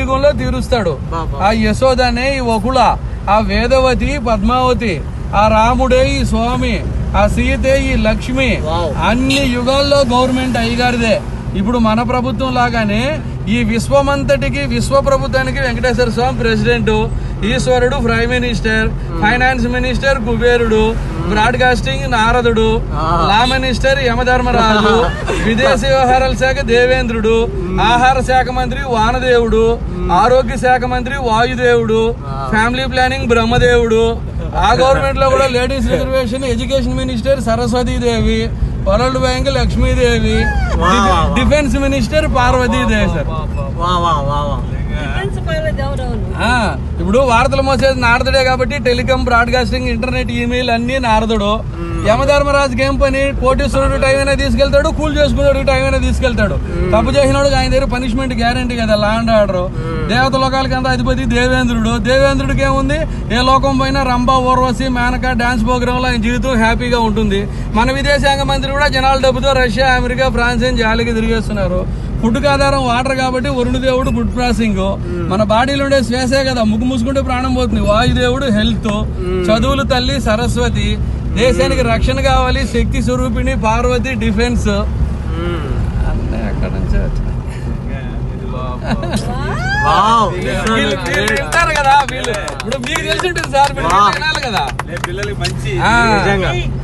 కలియుగంలో తీరుస్తాడు బాబా. ఆ యశోదనే ఈ వకుల ఆ వేదవతి పద్మావతి ఆ రాముడే ఈ స్వామి ఆ సీతే ఈ లక్ష్మి వావ్. అన్ని యుగాల్లో గవర్నమెంట్ అయ్యగారిదే ఇప్పుడు మన ప్రభుత్వం లాగానే ఈ విశ్వమంతటికి విశ్వ ప్రభుత్వానికి వెంకటేశ్వర స్వామి ప్రెసిడెంట్ ఈశ్వరుడు ప్రైమ్ మినిస్టర్ ఫైనాన్స్ మినిస్టర్ కుబేరుడు బ్రాడ్కాస్టింగ్ నారదుడు లా మినిస్టర్ యమధర్మరాజు విదేశీ వ్యవహారాల శాఖ దేవేంద్రుడు ఆహార శాఖ మంత్రి వానదేవుడు ఆరోగ్య శాఖ మంత్రి వాయుదేవుడు ఫ్యామిలీ ప్లానింగ్ బ్రహ్మదేవుడు ఆ గవర్నమెంట్ లో కూడా ladies reservation education minister Saraswati Devi world bank Lakshmidevi wow. Defence minister Parvatidevi sir వా వా వా వా డిఫెన్స్ పర్లేదు ఎవరెవరు ఆ, ఇప్పుడు వార్తలు మోసేది నారదుడే కాబట్టి టెలికాం బ్రాడ్కాస్టింగ్ ఇంటర్నెట్ ఈమెయిల్ అన్ని నారదుడు యమధర్మరాజుకి ఏం పని కోటీశ్వరుడు టైం అయినా తీసుకెళ్తాడు కూల్ చేసుకున్నాడు టైం అయినా తీసుకెళ్తాడు తప్పు చేసినాడు ఆయన దగ్గర పనిష్మెంట్ గ్యారంటీ కదా లా అండ్ ఆర్డర్ దేవత లోకాలకి అంతా అధిపతి దేవేంద్రుడు దేవేంద్రుడికి ఏముంది ఏ లోకం పోయినా రంభ ఊర్వశి మేనక డాన్స్ ప్రోగ్రామ్ లో ఆయన జీవితం హ్యాపీగా ఉంటుంది మన విదేశాంగ మంత్రి కూడా జనాల డబ్బుతో రష్యా అమెరికా ఫ్రాన్స్ అని జాలికి తిరిగేస్తున్నారు ఫుడ్ ఆధారం వాటర్ కాబట్టి వరుణదేవుడు ఫుడ్ ప్రాసెసింగ్ మన బాడీలో ఉండే శ్వాసే కదా ముక్కు మూసుకుంటే ప్రాణం పోతుంది వాయుదేవుడు హెల్త్ చదువులు తల్లి సరస్వతి దేశానికి రక్షణ కావాలి శక్తి స్వరూపిణి పార్వతి డిఫెన్స్ అన్నీ అక్కడ నుంచే వచ్చినాయి. వావ్ వీళ్ళు- వీళ్ళు వింటారు కదా వీళ్ళు ఇప్పుడు మీకు తెలిసి ఉంటుంది సార్ మీరు వా. వినాలి కదా పిల్లలకి మంచి ఆ. నిజంగా ఏయ్,